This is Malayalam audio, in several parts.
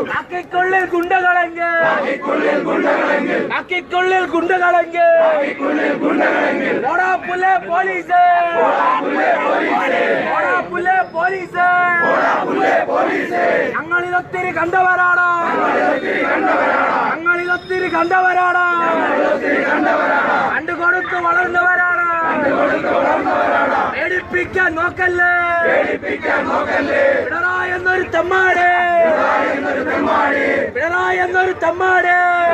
കാക്കിക്കുള്ളിൽ ഗുണ്ടകളെങ്കിൽ കാക്കിക്കുള്ളിൽ ഗുണ്ടകളെങ്കിൽ ഓടാ പുല്ലേ പോലീസ് ഓടാ പുല്ലേ പോലീസ് ഞങ്ങളിതൊത്തിരി കണ്ടവരാണ് ഞങ്ങളിതൊത്തിരി കണ്ടവരാണ് കണ്ടുകൊടുത്ത് വളർന്നവരാണ് പേടിപ്പിക്കാൻ നോക്കല്ലേ പിണറായി എന്നൊരു തെമ്മാട് പിണറായി എന്നൊരു തെമ്മാട്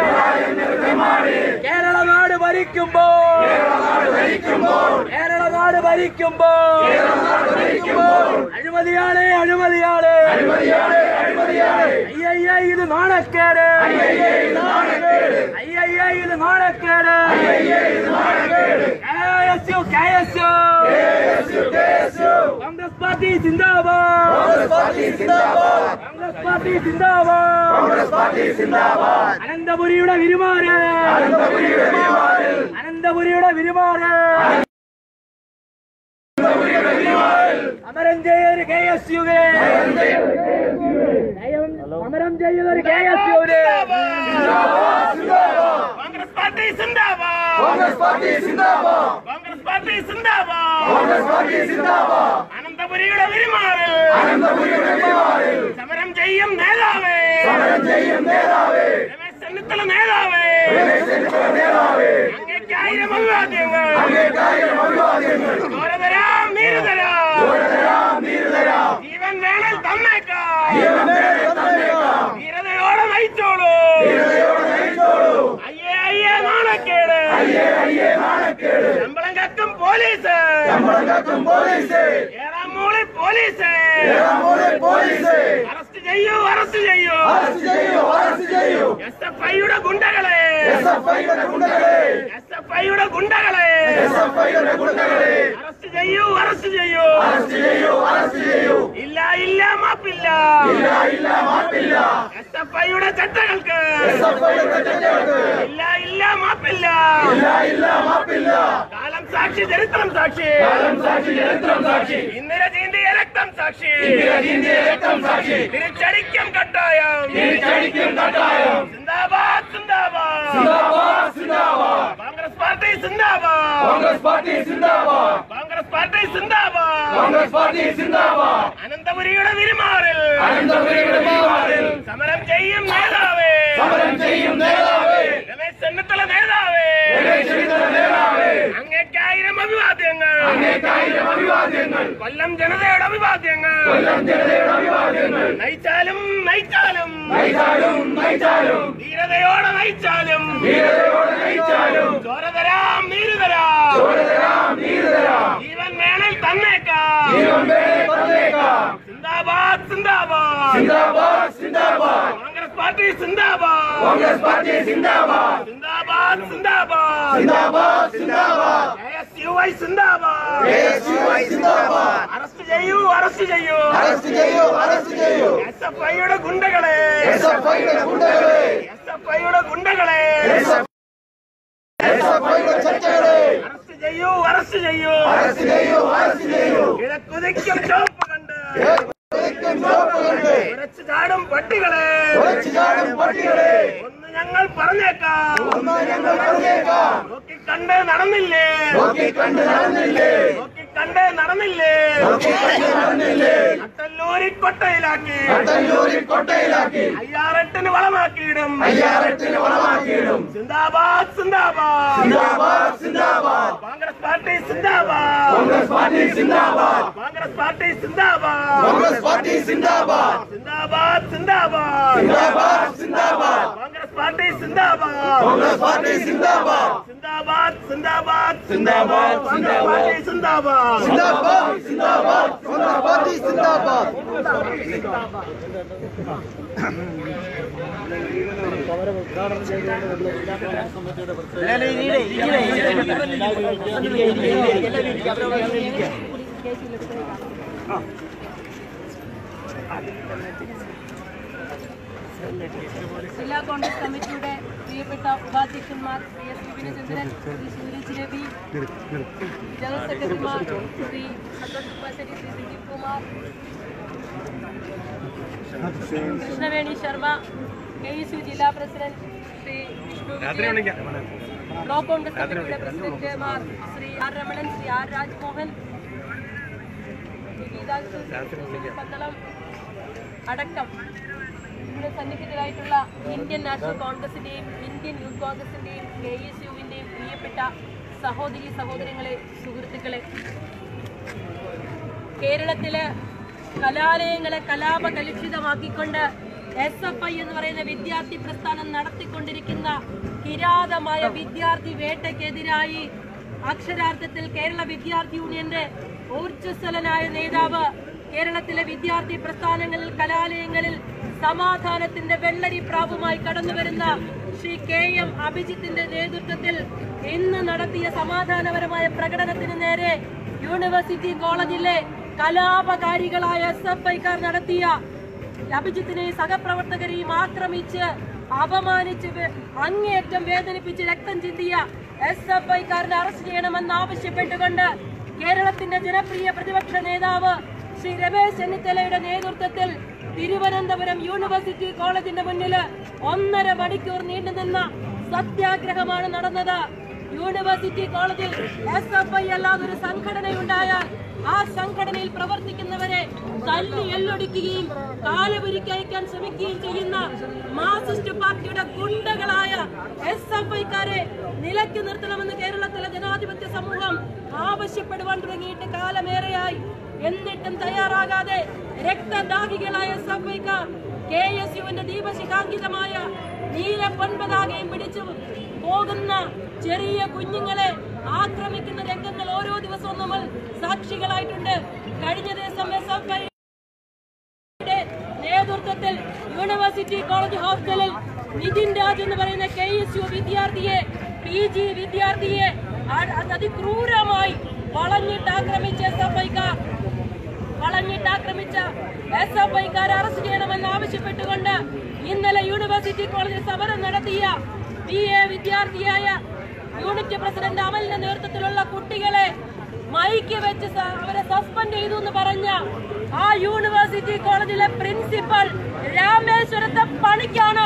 കേരള നാട് ഭരിക്കുമ്പോൾ കേരള നാട് ഭരിക്കുമ്പോൾ അഴിമതിയാണ് അഴിമതിയാണ് അയ്യയ്യ ഇത് നാണക്കേട് അയ്യയ്യ ഇത് നാണക്കേട് KSU, KSU. കോൺഗ്രസ് പാർട്ടി സിന്ദാബാദ് കോൺഗ്രസ് പാർട്ടി സിന്ദാബാദ് അനന്തപുരിയുടെ വിരുമാറ് അനന്തപുരിയുടെ വിരുമാറ് സമരം ചെയ്യൊരു കെ എസ് യുവേ സമരം ചെയ്യുന്നൊരു കെ എസ് യുവിന് കോൺഗ്രസ് പാർട്ടി സിന്ദാബാദ് കോൺഗ്രസ് പാർട്ടി സിന്ദാബാദ് കോൺഗ്രസ് പാർട്ടി സിന്ദാബാദ് കോൺഗ്രസ് പാർട്ടി സിന്ദാബാദ് അനന്തപുരിയുടെ പെരുമാറിൽ അനന്തപുരിയുടെ പെരുമാറിൽ സമരം ചെയ്യും നേതാവേ സമരം ചെയ്യും നേതാവേ രമേശ് ചെന്നിത്തല നേതാവേ രമേശ് ചെന്നിത്തല നേതാവേ അങ്ങേക്കായിരം അഭിവാദ്യങ്ങൾ അങ്ങേക്കായിരം അഭിവാദ്യങ്ങൾ ചോരതരാം നീരുതരാം ചോരതരാം നീരുതരാം ജീവൻ വേണൽ തന്നേക്കാം ജീവൻ വേണൽ തന്നേക്കാം ധീരതയോടെ നയിച്ചോളൂ ധീരതയോടെ നയിച്ചോളൂ അയ്യേ അയ്യേ നാണക്കേട് അയ്യേ അയ്യേ നാണക്കേട് ശമ്പളം കക്കും പോലീസ് ശമ്പളം കക്കും പോലീസ് ഏറാം മൂളി പോലീസ് ഏറാം മൂളി പോലീസ് അറസ്റ്റ് ചെയ്യൂ അറസ്റ്റ് ചെയ്യൂ അറസ്റ്റ് ചെയ്യൂ അറസ്റ്റ് ചെയ്യൂ എസ് എഫ് ഐയുടെ ഗുണ്ടകളെ എസ് എഫ് ഐയുടെ ഗുണ്ടകളെ എസ് എഫ് ഐയുടെ ഗുണ്ടകളെ എസ് എഫ് ഐയുടെ ഗുണ്ടകളെ അറസ്റ്റ് ചെയ്യൂ അറസ്റ്റ് ചെയ്യൂ അറസ്റ്റ് ചെയ്യൂ അറസ്റ്റ് ചെയ്യൂ ഇല്ല ഇല്ല മാപ്പില്ല ഇല്ല ഇല്ല മാപ്പില്ല എസ് എഫ് ഐയുടെ ചട്ടങ്ങൾക്ക് എസ് എഫ് ഐയുടെ ചട്ടങ്ങൾക്ക് ഇല്ല ഇല്ല മാപ്പില്ല ഇല്ല ഇല്ല മാപ്പില്ല കാലം സാക്ഷി ചരിത്രം സാക്ഷി കാലം സാക്ഷി ചരിത്രം സാക്ഷി ഇന്ദിര ചീന്തിയ രക്തം സാക്ഷി ഇന്ദിര ചീന്തിയ രക്തം സാക്ഷി തിരിച്ചടിക്കും കട്ടായം തിരിച്ചടിക്കും കട്ടായം സിന്ദാബാദ് സിന്ദാബാദ് സിന്ദാബാദ് സിന്ദാബാദ് കോൺഗ്രസ് പാർട്ടി സിന്ദാബാദ് കോൺഗ്രസ് പാർട്ടി സിന്ദാബാദ് കോൺഗ്രസ് പാർട്ടി സിന്ദാബാദ് കോൺഗ്രസ് പാർട്ടി സിന്ദാബാദ് അനന്തപുരിയുടെ വിരുമാറിൽ അനന്തപുരിയുടെ വിരുമാറിൽ സമരം ചെയ്യും നേതാവേ സമരം ചെയ്യും നേതാവേ രമേശ് ചെന്നിത്തല നേതാവേ രമേശ് ചെന്നിത്തല നേതാവേ അങ്ങേക്കായിരം അഭിവാദ്യങ്ങൾ അങ്ങേക്കായിരം അഭിവാദ്യങ്ങൾ കൊല്ലം ജനതയുടെ അഭിവാദ്യങ്ങൾ കൊല്ലം ജനതയുടെ അഭിവാദ്യങ്ങൾ നയിച്ചാലും നയിച്ചാലും നയിച്ചാലും നയിച്ചാലും ധീരതയോടെ നയിച്ചാലും ധീരതയോടെ നയിച്ചാലും ചോരതരാം നീരുതരാം ചോരതരാം നീരുതരാം ജീവൻ വേണൽ തന്നേക്കാം ജീവൻ വേണൽ തന്നേക്കാം സിന്ദാബാദ് സിന്ദാബാദ് സിന്ദാബാദ് സിന്ദാബാദ് കോൺഗ്രസ് പാർട്ടി സിന്ദാബാദ് കോൺഗ്രസ് പാർട്ടി സിന്ദാബാദ് സിന്ദാബാദ് സിന്ദാബാദ് സിന്ദാബാദ് സിന്ദാബാദ് KSUI സിന്ദാബാദ് KSUI സിന്ദാബാദ് അറസ്റ്റ് ചെയ്യൂ അറസ്റ്റ് ചെയ്യൂ അറസ്റ്റ് ചെയ്യൂ അറസ്റ്റ് ചെയ്യൂ SFI യുടെ ഗുണ്ടകളെ SFI യുടെ ഗുണ്ടകളെ SFI യുടെ ഗുണ്ടകളെ SFI യുടെ ചട്ടകളെ അറസ്റ്റ് ചെയ്യൂ അറസ്റ്റ് ചെയ്യൂ അറസ്റ്റ് ചെയ്യൂ അറസ്റ്റ് ചെയ്യൂ കിഴക്കുതിക്കും ചോപ്പ് കണ്ട് ഉരച്ചു ചാടും പട്ടികളെ ഉരച്ചു ചാടും പട്ടികളെ ഒന്ന് ഞങ്ങൾ പറഞ്ഞേക്കാം ഒന്ന് ഞങ്ങൾ പറഞ്ഞേക്കാം നോക്കി കണ്ട് നടന്നില്ലേ നോക്കി കണ്ട് നടന്നില്ലേ നോക്കി കണ്ട് നടന്നില്ലേ നോക്കി കണ്ട് നടന്നില്ലേ അട്ടല്ലൂരി കൊട്ടയിലാക്കി അട്ടല്ലൂരി കൊട്ടയിലാക്കി അയ്യാറെട്ടിന് വളമാക്കിയിടും അയ്യാറെട്ടിന് വളമാക്കിയിടും സിന്ദാബാദ് സിന്ദാബാദ് സിന്ദാബാദ് സിന്ദാബാദ് കോൺഗ്രസ് പാർട്ടി സിന്ദാബാദ് കോൺഗ്രസ് പാർട്ടി സിന്ദാബാദ് കോൺഗ്രസ് പാർട്ടി സിന്ദാബാദ് കോൺഗ്രസ് പാർട്ടി സിന്ദാബാദ് സിന്ദാബാദ് സിന്ദാബാദ് സിന്ദാബാദ് സിന്ദാബാദ് കോൺഗ്രസ് പാർട്ടി സിന്ദാബാദ് കോൺഗ്രസ് പാർട്ടി സിന്ദാബാദ് സിന്ദാബാദ് സിന്ദാബാദ് സിന്ദാബാദ് കോൺഗ്രസ് പാർട്ടി സിന്ദാബാദ് സിന്ദാബാദ് സിന്ദാബാദ് കോൺഗ്രസ് പാർട്ടി സിന്ദാബാദ് ജില്ലാ കോൺഗ്രസ് കമ്മിറ്റിയുടെ പ്രിയപ്പെട്ട ഉപാധ്യക്ഷന്മാർ ശ്രീ എസ് വിപിനചന്ദ്രൻ ശ്രീ സുനിൽ രവി ജനറൽ സെക്രട്ടറിമാർ Shri Abdul Pasari Shri Sanjeev Kumar Krishnaveni Sharma K S U ജില്ലാ president Shri Vishnu Vijayan block Congress കമ്മിറ്റിയുടെ പ്രസിഡന്റുമാർ ശ്രീ ആർ രമണൻ ശ്രീ ആർ രാജ്മോഹൻ ശ്രീ ഗീതാംശു ശ്രീ പന്തളം അടക്കം ഇവിടെ സന്നിഹിതരായിട്ടുള്ള ഇന്ത്യൻ നാഷണൽ കോൺഗ്രസിന്റെയും ഇന്ത്യൻ യൂത്ത് കോൺഗ്രസിന്റെയും കെ എസ് യുവിന്റെയും പ്രിയപ്പെട്ട സഹോദരി സഹോദരങ്ങളെ സുഹൃത്തുക്കളെ കേരളത്തില് കലാലയങ്ങളെ കലാപകലുഷിതമാക്കിക്കൊണ്ട് എസ് എഫ് ഐ എന്ന് പറയുന്ന വിദ്യാർത്ഥി പ്രസ്ഥാനം നടത്തിക്കൊണ്ടിരിക്കുന്ന കിരാതമായ വിദ്യാർത്ഥി വേട്ടയ്ക്കെതിരായി അക്ഷരാർത്ഥത്തിൽ കേരള വിദ്യാർത്ഥി യൂണിയന്റെ ഊർജ്ജസ്വലനായ നേതാവ് കേരളത്തിലെ വിദ്യാർത്ഥി പ്രസ്ഥാനങ്ങളിൽ കലാലയങ്ങളിൽ സമാധാനത്തിന്റെ വെള്ളരി പ്രാവുമായി കടന്നുവരുന്ന ശ്രീ കെ എം അഭിജിത്തിന്റെ നേതൃത്വത്തിൽ ഇന്ന് നടത്തിയ സമാധാനപരമായ പ്രകടനത്തിന് നേരെ യൂണിവേഴ്സിറ്റി കോളേജിലെ കലാപകാരികളായ എസ് എഫ് ഐക്കാർ നടത്തിയ അഭിജിത്തിനെയും സഹപ്രവർത്തകരെയും ആക്രമിച്ച് അപമാനിച്ച് വേ- അങ്ങേയറ്റം വേദനിപ്പിച്ച് രക്തം ചിന്തിയ എസ് എഫ് ഐക്കാരനെ അറസ്റ്റ് ചെയ്യണമെന്ന് ആവശ്യപ്പെട്ടുകൊണ്ട് കേരളത്തിന്റെ ജനപ്രിയ പ്രതിപക്ഷ നേതാവ് ശ്രീ രമേശ് ചെന്നിത്തലയുടെ നേതൃത്വത്തിൽ തിരുവനന്തപുരം യൂണിവേഴ്സിറ്റി കോളേജിന്റെ മുന്നിൽ ഒന്നര മണിക്കൂർ നീണ്ടുനിന്ന സത്യാഗ്രഹമാണ് നടന്നത് യൂണിവേഴ്സിറ്റി കോളേജിൽ എസ് എഫ് ഐ അല്ലാതെ ഒരു സംഘടനയുണ്ടായാൽ ആ സംഘടനയിൽ പ്രവർത്തിക്കുന്നവരെ തല്ലി എല്ലൊടിക്കുകയും കാലുപിരിക്കയക്കാൻ ശ്രമിക്കുകയും ചെയ്യുന്ന മാർക്സിസ്റ്റ് പാർട്ടിയുടെ ഗുണ്ടകളായ എസ് എഫ് ഐക്കാരെ നിലയ്ക്ക് നിർത്തണമെന്ന് കേരളത്തിലെ ജനാധിപത്യ സമൂഹം ആവശ്യപ്പെടുവാൻ തുടങ്ങിയിട്ട് കാലമേറെയായി എന്നിട്ടും തയ്യാറാകാതെ രക്തദാഹികളായ എസ് എഫ് ഐക്കാർ കെ എസ് യുവിന്റെ ദീപശിഖാങ്കിതമായ നീല പൊൻപതാകയും പിടിച്ചു പോകുന്ന ചെറിയ കുഞ്ഞുങ്ങളെ ആക്രമിക്കുന്ന രംഗങ്ങൾ ഓരോ ദിവസവും നമ്മൾ സാക്ഷികളായിട്ടുണ്ട് കഴിഞ്ഞ ദിവസം എസ് എഫ് ഐ നേതൃത്വത്തിൽ യൂണിവേഴ്സിറ്റി കോളേജ് ഹോസ്റ്റലിൽ നിതിൻ രാജ് എന്ന് പറയുന്ന കെ എസ് യു വിദ്യാർത്ഥിയെ പി ജി വിദ്യാർത്ഥിയെ അ- അതിക്രൂരമായി വളഞ്ഞിട്ട് ആക്രമിച്ച എസ് എഫ് ഐക്കാർ വളഞ്ഞിട്ട് ആക്രമിച്ച എസ് എഫ് ഐക്കാരെ അറസ്റ്റ് ചെയ്യണമെന്ന് ആവശ്യപ്പെട്ടുകൊണ്ട് ഇന്നലെ യൂണിവേഴ്സിറ്റി കോളേജിൽ സമരം നടത്തിയ ബി എ വിദ്യാർത്ഥിയായ യൂണിറ്റ് പ്രസിഡന്റ് അമലിന്റെ നേതൃത്വത്തിലുള്ള കുട്ടികളെ മൈക്ക് വെച്ച് സ- അവരെ സസ്പെൻഡ് ചെയ്തു എന്ന് പറഞ്ഞ ആ യൂണിവേഴ്സിറ്റി കോളേജിലെ പ്രിൻസിപ്പൽ രാമേശ്വരത്തെ പണിക്കാണ്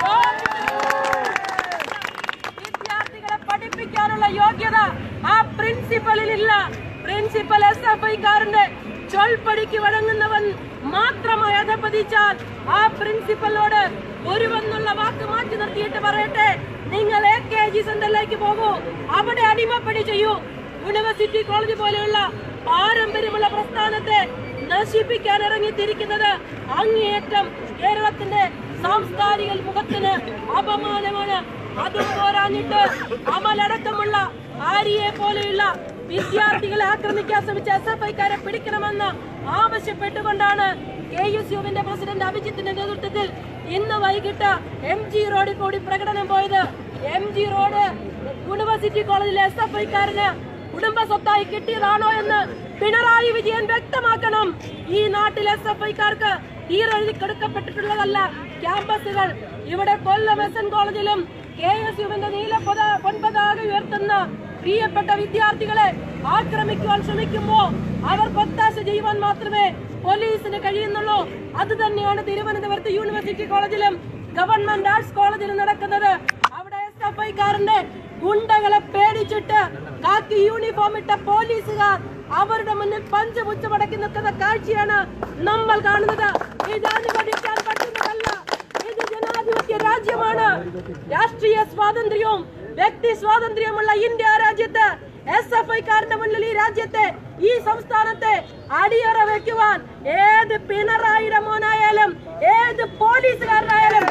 വിദ്യാർത്ഥികളെ പഠിപ്പിക്കാനുള്ള യോഗ്യത ആ പ്രിൻസിപ്പലിനില്ല പ്രിൻസിപ്പൽ എസ് എഫ് ഐക്കാരന്റെ ചൊൽപ്പടിക്ക് വഴങ്ങുന്നവൻ മാത്രമായി അധപ്പതിച്ചാൽ ആ പ്രിൻസിപ്പലിനോട് ഒരുവെന്നുള്ള വാക്ക് മാറ്റി നിർത്തിയിട്ട് പറയട്ടെ നിങ്ങൾ എ കെ ജി സെന്ററിലേക്ക് പോകൂ അവിടെ അടിമപ്പണി ചെയ്യൂ യൂണിവേഴ്സിറ്റി കോളേജ് പോലെയുള്ള പാരമ്പര്യമുള്ള പ്രസ്ഥാനത്തെ നശിപ്പിക്കാൻ ഇറങ്ങിത്തിരിക്കുന്നത് അങ്ങേയറ്റം കേരളത്തിന്റെ സാംസ്കാരിക മുഖത്തിന് അപമാനമാണ് അതും പോരാഞ്ഞിട്ട് അമലടക്കമുള്ള ആര്യയെ പോലെയുള്ള വിദ്യാർത്ഥികളെ ആക്രമിക്കാൻ ശ്രമിച്ച എസ് എഫ് ഐക്കാരെ പിടിക്കണമെന്ന് ആവശ്യപ്പെട്ടുകൊണ്ടാണ് കെ എസ് യുവിന്റെ പ്രസിഡന്റ് അഭിജിത്തിന്റെ നേതൃത്വത്തിൽ ഇന്ന് വൈകിട്ട് എം ജി റോഡിൽ കൂടി പ്രകടനം പോയത് എം ജി റോഡ് യൂണിവേഴ്സിറ്റി കോളേജിലെ എസ് എഫ് ഐക്കാരന് കുടുംബ സ്വത്തായി കിട്ടിയതാണോ എന്ന് പിണറായി വിജയൻ വ്യക്തമാക്കണം ഈ നാട്ടിൽ എസ് എഫ് ഐക്കാർക്ക് തീരെഴുതി കൊടുക്കപ്പെട്ടിട്ടുള്ളതല്ല ക്യാമ്പസുകൾ ഇവിടെ കൊല്ലം എസ് എൻ കോളേജിലും കെ എസ് യുവിന്റെ നീല പൊത- പൊൻപതാക ഉയർത്തുന്ന പ്രിയപ്പെട്ട വിദ്യാർത്ഥികളെ ആക്രമിക്കുവാൻ ശ്രമിക്കുമ്പോ അവർക്ക് ഒത്താശ ചെയ്യുവാൻ മാത്രമേ പോലീസിന് കഴിയുന്നുള്ളൂ അത് തന്നെയാണ് തിരുവനന്തപുരത്ത് യൂണിവേഴ്സിറ്റി കോളേജിലും ഗവൺമെന്റ് ആർട്സ് കോളേജിലും നടക്കുന്നത് അവിടെ എസ് എഫ് ഐക്കാരന്റെ ഗുണ്ടകളെ പേടിച്ചിട്ട് കാക്കി യൂണിഫോം ഇട്ട പോലീസുകാർ അവരുടെ മുന്നിൽ പഞ്ചപുച്ച മടക്കി നിൽക്കുന്ന കാഴ്ചയാണ് നമ്മൾ കാണുന്നത് ഇത് അനുവദിക്കാൻ പറ്റുന്നതല്ല ഇത് ജനാധിപത്യ രാജ്യമാണ് രാഷ്ട്രീയ സ്വാതന്ത്ര്യവും വ്യക്തി സ്വാതന്ത്ര്യമുള്ള ഇന്ത്യ രാജ്യത്ത് എസ് എഫ് ഐക്കാരന്റെ മുന്നിൽ ഈ രാജ്യത്തെ ഈ സംസ്ഥാനത്തെ അടിയറ വെക്കുവാൻ ഏത് പിണറായിയുടെ മോനായാലും ഏത് പോലീസുകാരനായാലും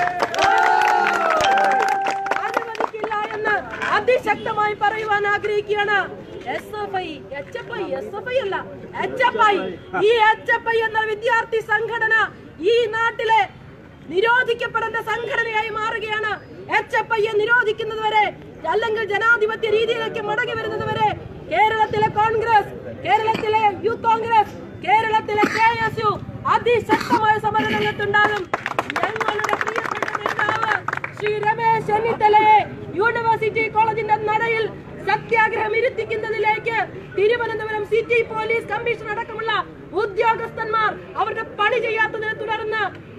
അനുവദിക്കില്ല എന്ന് അതിശക്തമായി പറയുവാൻ ആഗ്രഹിക്കുകയാണ് S F I H F I S F I അല്ല എച്ച് എഫ് ഐ ഈ എച്ച് എഫ് ഐ എന്ന വിദ്യാർത്ഥി സംഘടന ഈ നാട്ടിലെ നിരോധിക്കപ്പെടേണ്ട സംഘടനയായി മാറുകയാണ് എച്ച് എഫ് ഐയെ നിരോധിക്കുന്നത് വരെ അല്ലെങ്കിൽ ജനാധിപത്യ രീതിയിലേക്ക് മടങ്ങി വരുന്നത് വരെ കേരളത്തിലെ കോൺഗ്രസ് കേരളത്തിലെ യൂത്ത് കോൺഗ്രസ് കേരളത്തിലെ കെ എസ് യു അതിശക്തമായ സമരരംഗത്തുണ്ടാകും ഞങ്ങളുടെ പ്രിയപ്പെട്ട നേതാവ് ശ്രീ രമേശ് ചെന്നിത്തലയെ യൂണിവേഴ്സിറ്റി കോളേജിന്റെ നടയിൽ സത്യാഗ്രഹം ഇരുത്തിക്കുന്നതിലേക്ക് തിരുവനന്തപുരം സിറ്റി പോലീസ് കമ്മീഷൻ അടക്കമുള്ള ഉദ്യോഗസ്ഥന്മാർ അവരുടെ പണി ചെയ്യാത്തതിനെ തുടർന്ന്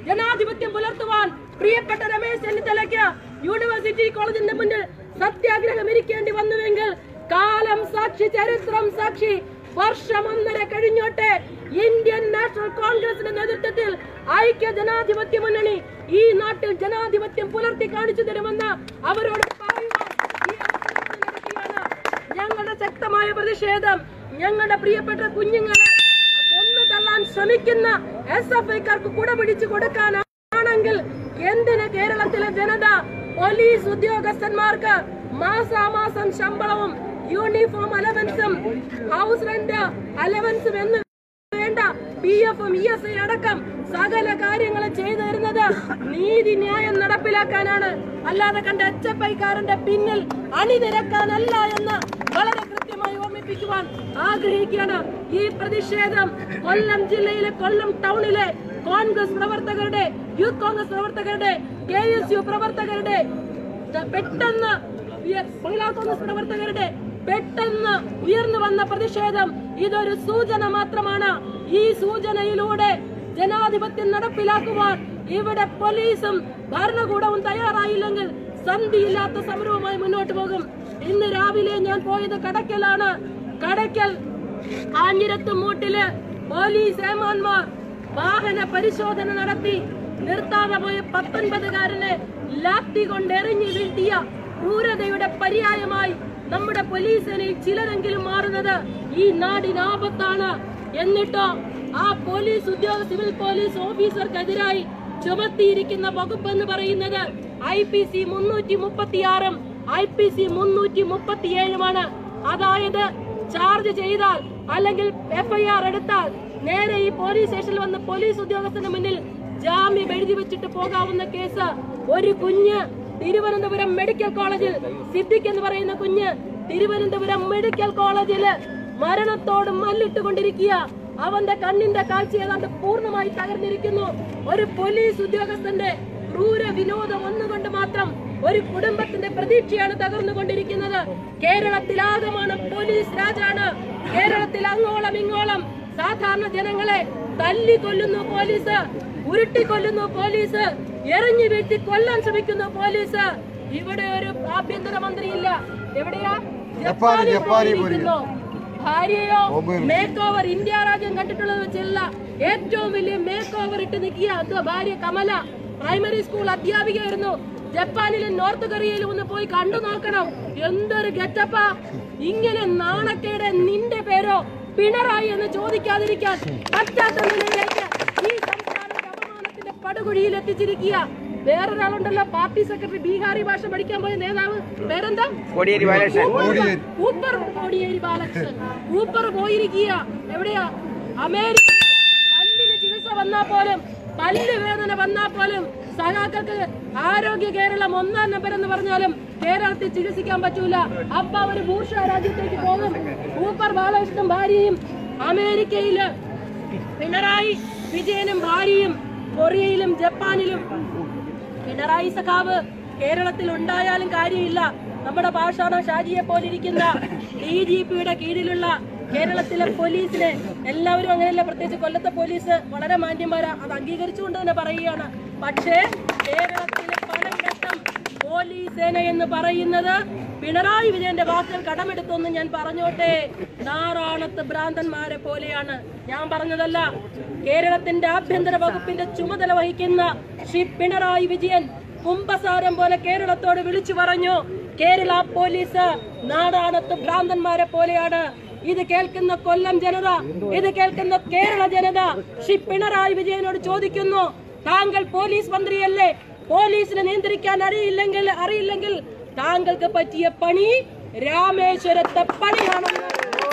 ജനാധിപത്യം പുലർത്തുവാൻ പ്രിയപ്പെട്ട രമേശ് ചെന്നിത്തലയ്ക്ക് യൂണിവേഴ്സിറ്റി കോളേജിന്റെ മുന്നിൽ സത്യാഗ്രഹം ഇരിക്കേണ്ടി വന്നുവെങ്കിൽ കാലം സാക്ഷി ചരിത്രം സാക്ഷി വർഷം ഒന്നര കഴിഞ്ഞോട്ടെ ഇന്ത്യൻ നാഷണൽ കോൺഗ്രസിന്റെ നേതൃത്വത്തിൽ ഐക്യ ജനാധിപത്യ മുന്നണി ഈ നാട്ടിൽ ജനാധിപത്യം പുലർത്തി കാണിച്ചു തരുമെന്ന് അവരോട് പറയുവാൻ ഈ അവസരത്തിലിരിക്കുകയാണ്. ഞങ്ങളുടെ ശക്തമായ പ്രതിഷേധം ഞങ്ങളുടെ പ്രിയപ്പെട്ട കുഞ്ഞുങ്ങളെ കൊന്നു തള്ളാൻ ശ്രമിക്കുന്ന എസ് എഫ് ഐക്കാർക്ക് കുട പിടിച്ചു കൊടുക്കാനാണെങ്കിൽ എന്തിന് കേരളത്തിലെ ജനത പോലീസ് ഉദ്യോഗസ്ഥന്മാർക്ക് മാസാമാസം ശമ്പളവും യൂണിഫോം അലവൻസും ഹൗസ് റെന്റ് അലവൻസും എന്ന് വേണ്ട പി എഫും ഇ എസ് ഐ അടക്കം സകല കാര്യങ്ങളും ചെയ്തു തരുന്നത് നീതി ന്യായം നടപ്പിലാക്കാനാണ് അല്ലാതെ കണ്ട എച്ച് എഫ് ഐക്കാരന്റെ പിന്നിൽ അണിനിരക്കാനല്ല എന്ന് വളരെ കൃത്യമായി ഓർമ്മിപ്പിക്കുവാൻ ആഗ്രഹിക്കുകയാണ് ഈ പ്രതിഷേധം കൊല്ലം ജില്ലയിലെ കൊല്ലം ടൗണിലെ കോൺഗ്രസ് പ്രവർത്തകരുടെ യൂത്ത് കോൺഗ്രസ് പ്രവർത്തകരുടെ കെ എസ് യു പ്രവർത്തകരുടെ ത- പെട്ടെന്ന് ഉയ- മഹിളാ കോൺഗ്രസ് പ്രവർത്തകരുടെ പെട്ടെന്ന് ഉയർന്നു വന്ന പ്രതിഷേധം ഇതൊരു സൂചന മാത്രമാണ് ഈ സൂചനയിലൂടെ ജനാധിപത്യം നടപ്പിലാക്കുവാൻ ഇവിടെ പോലീസും ഭരണകൂടവും തയ്യാറായില്ലെങ്കിൽ സന്ധിയില്ലാത്ത സമരവുമായി മുന്നോട്ട് പോകും ഇന്ന് രാവിലെ ഞാൻ പോയത് കടക്കലാണ് കടക്കൽ കാഞ്ഞിരത്ത് മൂട്ടില് പോലീസ് ഏമാന്മാർ വാഹന പരിശോധന നടത്തി നിർത്താതെ പോയ പത്തൊൻപതുകാരനെ ലാത്തി കൊണ്ട് എറിഞ്ഞു വീഴ്ത്തിയ ക്രൂരതയുടെ പര്യായമായി നമ്മുടെ പോലീസ് സേനയിൽ ചിലരെങ്കിലും മാറുന്നത് ഈ നാടിന് ആപത്താണ് എന്നിട്ടോ ആ പോലീസ് ഉദ്യോഗ സിവിൽ പോലീസ് ഓഫീസർക്കെതിരായി ചുമത്തിയിരിക്കുന്ന വകുപ്പ് എന്ന് പറയുന്നത് ഐ പി സി മുന്നൂറ്റി മുപ്പത്തിയാറും ഐ പി സി മുന്നൂറ്റി മുപ്പത്തിയേഴുമാണ് അതായത് ചാർജ് ചെയ്താൽ അല്ലെങ്കിൽ എഫ്ഐആർ എടുത്താൽ നേരെ ഈ പോലീസ് സ്റ്റേഷനിൽ വന്ന് പോലീസ് ഉദ്യോഗസ്ഥന് മുന്നിൽ ജാമ്യം എഴുതി വെച്ചിട്ട് പോകാവുന്ന കേസ് ഒരു കുഞ്ഞ് തിരുവനന്തപുരം മെഡിക്കൽ കോളേജിൽ സിദ്ദിഖ് എന്ന് പറയുന്ന കുഞ്ഞ് തിരുവനന്തപുരം മെഡിക്കൽ കോളേജില് മരണത്തോട് മല്ലിട്ടുകൊണ്ടിരിക്കുക അവന്റെ കണ്ണിന്റെ കാഴ്ച ഏതാണ്ട് പൂർണ്ണമായി തകർന്നിരിക്കുന്നു ഒരു പോലീസ് ഉദ്യോഗസ്ഥന്റെ ക്രൂര വിനോദം ഒന്നുകൊണ്ട് മാത്രം ഒരു കുടുംബത്തിന്റെ പ്രതീക്ഷയാണ് തകർന്നുകൊണ്ടിരിക്കുന്നത് കേരളത്തിലാകമാണ് പോലീസ് രാജാണ് കേരളത്തിൽ അങ്ങോളം ഇങ്ങോളം സാധാരണ ജനങ്ങളെ തല്ലിക്കൊല്ലുന്നു പോലീസ് ഉരുട്ടിക്കൊല്ലുന്നു പോലീസ് എറിഞ്ഞു വീഴ്ത്തി കൊല്ലാൻ ശ്രമിക്കുന്നു പോലീസ് ഇവിടെ ഒരു ആഭ്യന്തര മന്ത്രിയില്ല എവിടെയാ ജപ്പാനിൽ ജപ്പാനിൽ പോയിരിക്കുന്നു. ഭാര്യയോ മേക്ക് ഓവർ ഇന്ത്യ രാജ്യം കണ്ടിട്ടുള്ളത് വെച്ചല്ല ഏറ്റവും വലിയ മേക്ക് ഓവർ ഇട്ട് നിൽക്കുക എന്തോ ഭാര്യ കമല പ്രൈമറി സ്കൂൾ അധ്യാപികയായിരുന്നു ജപ്പാനിലും നോർത്ത് കൊറിയയിലും ഒന്ന് പോയി കണ്ടു നോക്കണം എന്തൊരു ഗെറ്റപ്പാ ഇങ്ങനെ നാണക്കേട് നിന്റെ പേരോ പിണറായി എന്ന് ചോദിക്കാതിരിക്കാൻ പറ്റാത്ത നിലയിലേക്ക് ഈ സംസ്ഥാനത്തെ അപമാനത്തിന്റെ പടുകുഴിയിൽ എത്തിച്ചിരിക്കുക വേറൊരാളുണ്ടല്ലോ പാർട്ടി സെക്രട്ടറി ബീഹാറി ഭാഷ പഠിക്കാൻ പോയ നേതാവ് പേരെന്താ കോടിയേരി ബാലകൃഷ്ണൻ ഊപ്പർ ഊപ്പർ കോടിയേരി ബാലകൃഷ്ണൻ ഊപ്പർ പോയിരിക്കുക എവിടെയാ അമേരിക്ക പല്ലിന് ചികിത്സ വന്നാ പോലും പല്ല് വേദന വന്നാ പോലും സഹാക്കൾക്ക് ആരോഗ്യ കേരളം ഒന്നാം നമ്പർ എന്ന് പറഞ്ഞാലും കേരളത്തിൽ ചികിത്സിക്കാൻ പറ്റൂല അപ്പൊ അവര് ഭൂഷ രാജ്യത്തേക്ക് പോകും ഊപ്പർ ബാലകൃഷ്ണൻ ഭാര്യയും അമേരിക്കയില് പിണറായി വിജയനും ഭാര്യയും കൊറിയയിലും ജപ്പാനിലും പിണറായി സഖാവ് കേരളത്തിൽ ഉണ്ടായാലും കാര്യമില്ല നമ്മുടെ പാഷാണ ഷാജിയെ പോലിരിക്കുന്ന ഡി ജി പിയുടെ കീഴിലുള്ള കേരളത്തിലെ പോലീസിനെ എല്ലാവരും അങ്ങനെയല്ല പ്രത്യേകിച്ച് കൊല്ലത്തെ പോലീസ് വളരെ മാന്യന്മാരാ അത് അംഗീകരിച്ചുകൊണ്ട് തന്നെ പറയുകയാണ് പക്ഷേ കേരളത്തിലെ പലയിടത്തും പോലീസ് സേന എന്ന് പറയുന്നത് പിണറായി വിജയന്റെ വാക്കുകൾ കടമെടുത്തൊന്ന് ഞാൻ പറഞ്ഞോട്ടെ നാറാണത്ത് ഭ്രാന്തന്മാരെ പോലെയാണ് ഞാൻ പറഞ്ഞതല്ല കേരളത്തിന്റെ ആഭ്യന്തര വകുപ്പിന്റെ ചുമതല വഹിക്കുന്ന ശ്രീ പിണറായി വിജയൻ കുംഭസാരം പോലെ കേരളത്തോട് വിളിച്ചു പറഞ്ഞു കേരള പോലീസ് നാടാണത്ത് ഭ്രാന്തന്മാരെ പോലെയാണ് ഇത് കേൾക്കുന്ന കൊല്ലം ജനത ഇത് കേൾക്കുന്ന കേരള ജനത ശ്രീ പിണറായി വിജയനോട് ചോദിക്കുന്നു താങ്കൾ പോലീസ് മന്ത്രിയല്ലേ പോലീസിനെ നിയന്ത്രിക്കാൻ അറിയില്ലെങ്കിൽ അറിയില്ലെങ്കിൽ താങ്കൾക്ക് പറ്റിയ പണി രാമേശ്വരത്തെ പണിയാണെന്ന്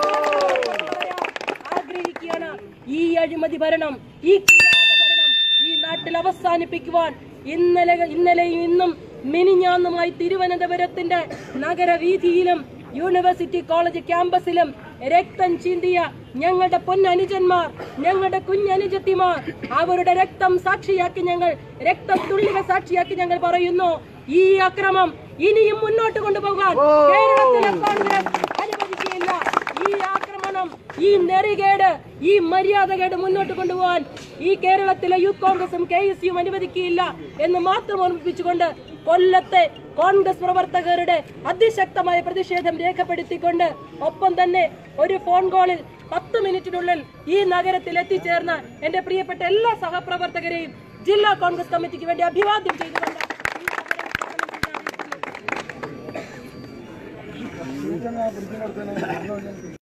പറയാൻ ആഗ്രഹിക്കുകയാണ് ഈ അഴിമതി ഭരണം ഈ കിരാത ഭരണം ഈ നാട്ടിൽ അവസാനിപ്പിക്കുവാൻ ഇന്നലെ ഇന്നലെയും ഇന്നും മിനിഞ്ഞാന്നുമായി തിരുവനന്തപുരത്തിന്റെ നഗരവീതിയിലും യൂണിവേഴ്സിറ്റി കോളേജ് ക്യാമ്പസിലും രക്തം ചിന്തിയ ഞങ്ങളുടെ പൊന്നനുജന്മാർ ഞങ്ങളുടെ കുഞ്ഞനുജത്തിമാർ അവരുടെ രക്തം സാക്ഷിയാക്കി ഞങ്ങൾ രക്തത്തുള്ളിക സാക്ഷിയാക്കി ഞങ്ങൾ പറയുന്നു ഈ അക്രമം ഇനിയും മുന്നോട്ട് കൊണ്ടുപോകാൻ കേരളത്തിലെ കോൺഗ്രസ് അനുവദിക്കുകയില്ല ഈ ആക്രമണം ഈ നെറികേട് ഈ മര്യാദകേട് മുന്നോട്ട് കൊണ്ടുപോകാൻ ഈ കേരളത്തിലെ യൂത്ത് കോൺഗ്രസും കെ എസ് യും അനുവദിക്കുകയില്ല എന്ന് മാത്രം ഓർമ്മിപ്പിച്ചുകൊണ്ട് കൊല്ലത്തെ കോൺഗ്രസ് പ്രവർത്തകരുടെ അതിശക്തമായ പ്രതിഷേധം രേഖപ്പെടുത്തിക്കൊണ്ട് ഒപ്പം തന്നെ ഒരു ഫോൺ കോളിൽ പത്ത് മിനിറ്റിനുള്ളിൽ ഈ നഗരത്തിൽ എത്തിച്ചേർന്ന എന്റെ പ്രിയപ്പെട്ട എല്ലാ സഹപ്രവർത്തകരെയും ജില്ലാ കോൺഗ്രസ് കമ്മിറ്റിക്ക് വേണ്ടി അഭിവാദ്യം ചെയ്തുകൊണ്ട് ഈ സമരം ഉദ്ഘാടനം ചെയ്യാൻ